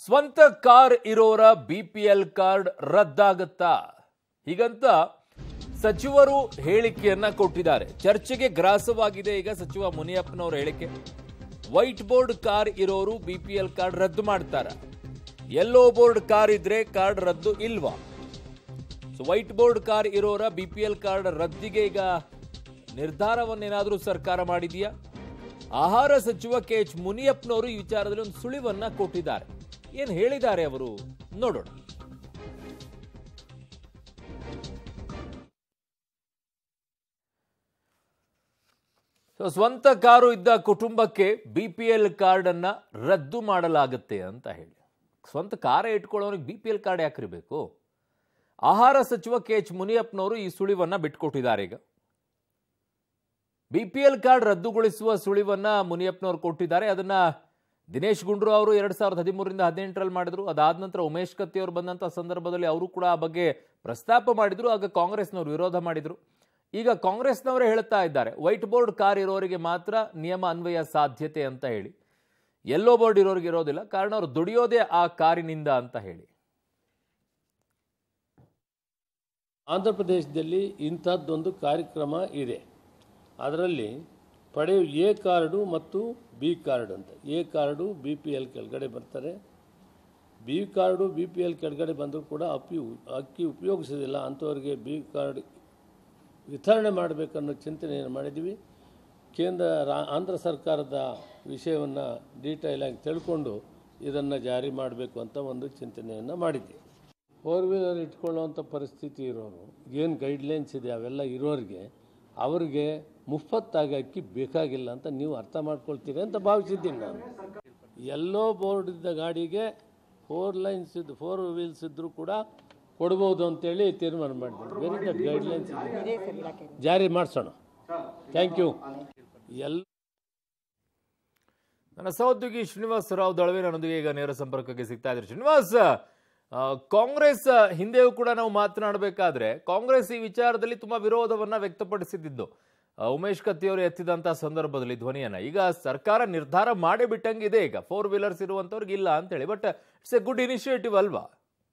ಸ್ವಂತ ಕಾರ್ ಇರೋರ B P L card ರದ್ದಾಗುತ್ತಾ ಹೀಗಂತ ಸಚಿವರು ಹೇಳಿಕೆಯನ್ನ ಕೊಟ್ಟಿದ್ದಾರೆ ಚರ್ಚೆಗೆ ಗ್ರಾಸವಾಗಿದೆ ಈಗ ಸಚಿವ ಮುನಿಯಪ್ಪನವರ ಹೇಳಿಕೆ ವೈಟ್ ಬೋರ್ಡ್ ಕಾರ್ ಇರೋರು ಬಿ ಪಿ ಎಲ್ ಕಾರ್ಡ್ ರದ್ದು ಮಾಡ್ತಾರ ಯೆಲ್ಲೋ ಬೋರ್ಡ್ ಕಾರ್ ಇದ್ರೆ ಕಾರ್ಡ್ ರದ್ದು ಇಲ್ವಾ ಸೊ ವೈಟ್ ಬೋರ್ಡ್ ಕಾರ್ ಇರೋರ ಬಿ ಪಿ ಎಲ್ ಕಾರ್ಡ್ ರದ್ದಿಗೆ ಈಗ ನಿರ್ಧಾರವನ್ನೇನಾದರೂ ಸರ್ಕಾರ ಮಾಡಿದೆಯಾ ಆಹಾರ ಸಚಿವ ಕೆ ಎಚ್ ಮುನಿಯಪ್ಪನವರು ಈ ವಿಚಾರದಲ್ಲಿ ಒಂದು ಸುಳಿವನ್ನ ಕೊಟ್ಟಿದ್ದಾರೆ ಏನು ಹೇಳಿದ್ದಾರೆ ಅವರು ನೋಡೋಣ ಸೊ ಸ್ವಂತ ಕಾರು ಇದ್ದ ಕುಟುಂಬಕ್ಕೆ ಬಿ ಪಿ ಎಲ್ ಕಾರ್ಡ್ ಅನ್ನ ರದ್ದು ಮಾಡಲಾಗುತ್ತೆ ಅಂತ ಹೇಳಿ ಸ್ವಂತ ಕಾರೇ ಇಟ್ಕೊಳ್ಳೋನಿಗೆ ಬಿ ಪಿ ಎಲ್ ಕಾರ್ಡ್ ಯಾಕಿರಬೇಕು ಆಹಾರ ಸಚಿವ ಕೆ ಎಚ್ ಮುನಿಯಪ್ಪನವರು ಈ ಸುಳಿವನ್ನ ಬಿಟ್ಕೊಟ್ಟಿದ್ದಾರೆ ಈಗ ಬಿ ಪಿ ಎಲ್ ಕಾರ್ಡ್ ರದ್ದುಗೊಳಿಸುವ ಸುಳಿವನ್ನ ಮುನಿಯಪ್ಪನವರು ಕೊಟ್ಟಿದ್ದಾರೆ ಅದನ್ನ ದಿನೇಶ್ ಗುಂಡ್ರು ಅವರು ಎರಡ್ ಸಾವಿರದ ಹದಿಮೂರರಿಂದ ಹದಿನೆಂಟರಲ್ಲಿ ಮಾಡಿದ್ರು ಅದಾದ ನಂತರ ಉಮೇಶ್ ಕತ್ತಿ ಅವರು ಬಂದಂತ ಸಂದರ್ಭದಲ್ಲಿ ಅವರು ಕೂಡ ಆ ಬಗ್ಗೆ ಪ್ರಸ್ತಾಪ ಮಾಡಿದ್ರು ಆಗ ಕಾಂಗ್ರೆಸ್ನವರು ವಿರೋಧ ಮಾಡಿದ್ರು ಈಗ ಕಾಂಗ್ರೆಸ್ನವರೇ ಹೇಳ್ತಾ ಇದ್ದಾರೆ ವೈಟ್ ಬೋರ್ಡ್ ಕಾರ್ ಇರೋರಿಗೆ ಮಾತ್ರ ನಿಯಮ ಅನ್ವಯ ಸಾಧ್ಯತೆ ಅಂತ ಹೇಳಿ ಯೆಲ್ಲೋ ಬೋರ್ಡ್ ಇರೋರಿಗೆ ಇರೋದಿಲ್ಲ ಕಾರಣ ಅವರು ದುಡಿಯೋದೇ ಆ ಕಾರಿನಿಂದ ಅಂತ ಹೇಳಿ ಆಂಧ್ರ ಪ್ರದೇಶದಲ್ಲಿ ಇಂಥದ್ದೊಂದು ಕಾರ್ಯಕ್ರಮ ಇದೆ ಅದರಲ್ಲಿ ಪಡೆಯುವ ಎ ಕಾರ್ಡು ಮತ್ತು ಬಿ ಕಾರ್ಡ್ ಅಂತ A card B P L ಕೆಳಗಡೆ ಬರ್ತಾರೆ B card B P L ಕೆಳಗಡೆ ಬಂದರೂ ಕೂಡ ಅಕ್ಕಿ ಅಕ್ಕಿ ಉಪಯೋಗಿಸೋದಿಲ್ಲ ಅಂಥವ್ರಿಗೆ ಬಿ ಕಾರ್ಡ್ ವಿತರಣೆ ಮಾಡಬೇಕನ್ನೋ ಚಿಂತನೆಯನ್ನು ಮಾಡಿದ್ವಿ ಕೇಂದ್ರ ರಾ- ಆಂಧ್ರ ಸರ್ಕಾರದ ವಿಷಯವನ್ನು ಡೀಟೈಲಾಗಿ ತಿಳ್ಕೊಂಡು ಇದನ್ನು ಜಾರಿ ಮಾಡಬೇಕು ಅಂತ ಒಂದು ಚಿಂತನೆಯನ್ನು ಮಾಡಿದ್ವಿ ಫೋರ್ ವೀಲರ್ ಇಟ್ಕೊಳ್ಳೋವಂಥ ಪರಿಸ್ಥಿತಿ ಇರೋರು ಏನು ಗೈಡ್ಲೈನ್ಸ್ ಇದೆ ಅವೆಲ್ಲ ಇರೋರಿಗೆ ಅವ್ರಿಗೆ ಮುಫತ್ತಾಗಿ ಅಕ್ಕಿ ಬೇಕಾಗಿಲ್ಲ ಅಂತ ನೀವು ಅರ್ಥ ಮಾಡ್ಕೊಳ್ತೀರಿ ಅಂತ ಭಾವಿಸಿದ್ದೀನಿ ನಾನು ಎಲ್ಲೋ ಬೋರ್ಡ್ ಇದ್ದ ಗಾಡಿಗೆ ಫೋರ್ ಲೈನ್ಸ್ ಇದ್ದು ಫೋರ್ ವೀಲ್ಸ್ ಇದ್ದರೂ ಕೂಡ ಕೊಡ್ಬೋದು ಅಂತೇಳಿ ತೀರ್ಮಾನ ಮಾಡಿದ್ದೀನಿ ವೆರಿ ಗುಡ್ ಗೈಡ್ಲೈನ್ಸ್ ಇದೆ ಜಾರಿ ಮಾಡಿಸೋಣ ಥ್ಯಾಂಕ್ ಯು ಎಲ್ಲ ನನ್ನ ಸಹೋದ್ಯೋಗಿ ಶ್ರೀನಿವಾಸ್ ರಾವ್ ದಳವೆ ನನ್ನೊಂದಿಗೆ ಈಗ ನೇರ ಸಂಪರ್ಕಕ್ಕೆ ಸಿಗ್ತಾ ಇದ್ದಾರೆ ಶ್ರೀನಿವಾಸ್ ಆ, ಕಾಂಗ್ರೆಸ್ ಹಿಂದೆಯೂ ಕೂಡ ನಾವು ಮಾತನಾಡಬೇಕಾದ್ರೆ ಕಾಂಗ್ರೆಸ್ ಈ ವಿಚಾರದಲ್ಲಿ ತುಂಬಾ ವಿರೋಧವನ್ನ ವ್ಯಕ್ತಪಡಿಸಿದ್ದು ಆ, ಉಮೇಶ್ ಕತ್ತಿಯವರು ಎತ್ತಿದಂತ ಸಂದರ್ಭದಲ್ಲಿ ಧ್ವನಿಯನ್ನ ಈಗ ಸರ್ಕಾರ ನಿರ್ಧಾರ ಮಾಡಿ ಬಿಟ್ಟಂಗಿದೆ ಈಗ ಫೋರ್ ವೀಲರ್ಸ್ ಇರುವಂತವ್ರಿಗೆ ಇಲ್ಲ ಅಂತ ಹೇಳಿ but it's a good initiative ಅಲ್ವಾ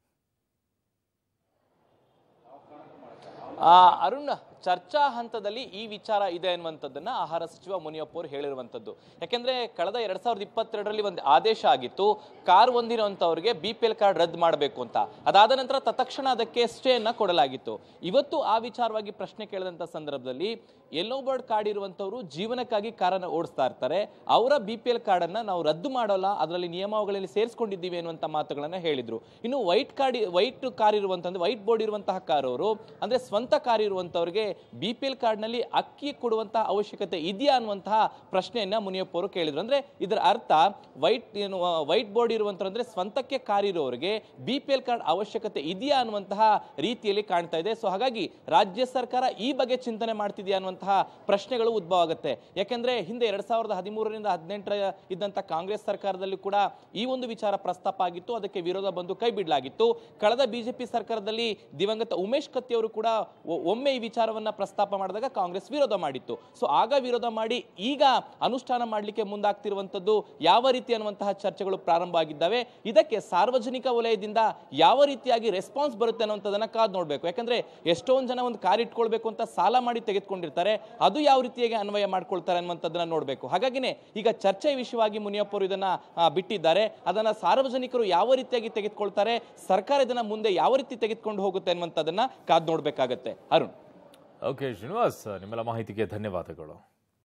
ಆ, ಅರುಣ್ ಚರ್ಚಾ ಹಂತದಲ್ಲಿ ಈ ವಿಚಾರ ಇದೆ ಅನ್ನುವಂಥದ್ದನ್ನ ಆಹಾರ ಸಚಿವ ಮುನಿಯಪ್ಪ ಅವರು ಹೇಳಿರುವಂಥದ್ದು ಯಾಕೆಂದ್ರೆ ಕಳೆದ ಎರಡ್ ಸಾವಿರದ ಇಪ್ಪತ್ತೆರಡರಲ್ಲಿ ಒಂದು ಆದೇಶ ಆಗಿತ್ತು ಕಾರ್ ಹೊಂದಿರುವಂತವ್ರಿಗೆ ಬಿ ಪಿ ಎಲ್ ಕಾರ್ಡ್ ರದ್ದು ಮಾಡಬೇಕು ಅಂತ ಅದಾದ ನಂತರ ತತ್ಕ್ಷಣ ಅದಕ್ಕೆ ಸ್ಟೇಯನ್ನ ಕೊಡಲಾಗಿತ್ತು ಇವತ್ತು ಆ ವಿಚಾರವಾಗಿ ಪ್ರಶ್ನೆ ಕೇಳಿದಂಥ ಸಂದರ್ಭದಲ್ಲಿ ಯೆಲ್ಲೋ ಬೋರ್ಡ್ ಕಾರ್ಡ್ ಇರುವಂತವರು ಜೀವನಕ್ಕಾಗಿ ಕಾರನ್ನು ಓಡಿಸ್ತಾ ಇರ್ತಾರೆ ಅವರ ಬಿ ಪಿ ಎಲ್ ಕಾರ್ಡ್ ಅನ್ನ ನಾವು ರದ್ದು ಮಾಡೋಲ್ಲ ಅದರಲ್ಲಿ ನಿಯಮಾವಳಿಯಲ್ಲಿ ಸೇರಿಸ್ಕೊಂಡಿದ್ದೀವಿ ಅನ್ನುವಂಥ ಮಾತುಗಳನ್ನ ಹೇಳಿದ್ರು ಇನ್ನು ವೈಟ್ ಕಾರ್ಡ್ ವೈಟ್ ಕಾರ್ ಇರುವಂತಂದ್ರೆ ವೈಟ್ ಬೋರ್ಡ್ ಇರುವಂತಹ ಕಾರ್ ಅವರು ಅಂದ್ರೆ ಸ್ವಂತ ಕಾರ್ ಇರುವಂತವ್ರಿಗೆ ಬಿ ಪಿ ಎಲ್ ಕಾರ್ಡ್ ನಲ್ಲಿ ಅಕ್ಕಿ ಕೊಡುವಂತಹ ಅವಶ್ಯಕತೆ ಇದೆಯಾ ಅನ್ನುವಂತಹ ಪ್ರಶ್ನೆಯನ್ನ ಮುನಿಯಪ್ಪ ಅವರು ಕೇಳಿದ್ರು ಅಂದ್ರೆ ಇದರ ಅರ್ಥ ವೈಟ್ ಏನು ವೈಟ್ ಬೋರ್ಡ್ ಇರುವಂತವ್ರು ಅಂದ್ರೆ ಸ್ವಂತಕ್ಕೆ ಕಾರ್ ಇರೋರಿಗೆ ಬಿ ಪಿ ಎಲ್ ಕಾರ್ಡ್ ಅವಶ್ಯಕತೆ ಇದೆಯಾ ಅನ್ನುವಂತಹ ರೀತಿಯಲ್ಲಿ ಕಾಣ್ತಾ ಇದೆ ಸೊ ಹಾಗಾಗಿ ರಾಜ್ಯ ಸರ್ಕಾರ ಈ ಬಗ್ಗೆ ಚಿಂತನೆ ಮಾಡ್ತಿದೆಯಾ ಅನ್ನುವಂತಹ ಪ್ರಶ್ನೆಗಳು ಉದ್ಭವ ಆಗುತ್ತೆ ಯಾಕೆಂದ್ರೆ ಹಿಂದೆ ಎರಡ್ ಸಾವಿರದ ಹದಿಮೂರರಿಂದ ಹದಿನೆಂಟರ ಇದ್ದಂತ ಕಾಂಗ್ರೆಸ್ ಸರ್ಕಾರದಲ್ಲಿ ಕೂಡ ಈ ಒಂದು ವಿಚಾರ ಪ್ರಸ್ತಾಪ ಆಗಿತ್ತು ಅದಕ್ಕೆ ವಿರೋಧ ಬಂದು ಕೈ ಬಿಡಲಾಗಿತ್ತು ಕಳೆದ ಬಿಜೆಪಿ ಸರ್ಕಾರದಲ್ಲಿ ದಿವಂಗತ ಉಮೇಶ್ ಕತ್ತಿ ಅವರು ಕೂಡ ಒ- ಒಮ್ಮೆ ಈ ವಿಚಾರವನ್ನ ಪ್ರಸ್ತಾಪ ಮಾಡಿದಾಗ ಕಾಂಗ್ರೆಸ್ ವಿರೋಧ ಮಾಡಿತ್ತು ಸೊ ಆಗ ವಿರೋಧ ಮಾಡಿ ಈಗ ಅನುಷ್ಠಾನ ಮಾಡಲಿಕ್ಕೆ ಮುಂದಾಗ್ತಿರುವಂತದ್ದು ಯಾವ ರೀತಿ ಅನ್ನುವಂತಹ ಚರ್ಚೆಗಳು ಪ್ರಾರಂಭ ಆಗಿದ್ದಾವೆ ಇದಕ್ಕೆ ಸಾರ್ವಜನಿಕ ವಲಯದಿಂದ ಯಾವ ರೀತಿಯಾಗಿ ರೆಸ್ಪಾನ್ಸ್ ಬರುತ್ತೆ ಅನ್ನುವಂಥದ್ದನ್ನ ಕಾದ್ ನೋಡ್ಬೇಕು ಯಾಕಂದ್ರೆ ಎಷ್ಟೊಂದು ಜನ ಒಂದು ಕಾರ್ ಇಟ್ಕೊಳ್ಬೇಕು ಅಂತ ಸಾಲ ಮಾಡಿ ತೆಗೆದುಕೊಂಡಿರ್ತಾರೆ ಅದು ಯಾವ ರೀತಿಯಾಗಿ ಅನ್ವಯ ಮಾಡ್ಕೊಳ್ತಾರೆ ಅನ್ನುವಂಥದ್ದನ್ನ ನೋಡ್ಬೇಕು ಹಾಗಾಗಿನೇ ಈಗ ಚರ್ಚೆ ವಿಷಯವಾಗಿ ಮುನಿಯಪ್ಪ ಅವರು ಇದನ್ನ ಆ, ಬಿಟ್ಟಿದ್ದಾರೆ ಅದನ್ನ ಸಾರ್ವಜನಿಕರು ಯಾವ ರೀತಿಯಾಗಿ ತೆಗೆದುಕೊಳ್ತಾರೆ ಸರ್ಕಾರ ಇದನ್ನ ಮುಂದೆ ಯಾವ ರೀತಿ ತೆಗೆದುಕೊಂಡು ಹೋಗುತ್ತೆ ಅನ್ನುವಂಥದ್ದನ್ನ ಕಾದ್ ನೋಡ್ಬೇಕಾಗತ್ತೆ ಅರುಣ್ ಓಕೆ ಶ್ರೀನಿವಾಸ್ ನಿಮ್ಮೆಲ್ಲ ಮಾಹಿತಿಗೆ ಧನ್ಯವಾದಗಳು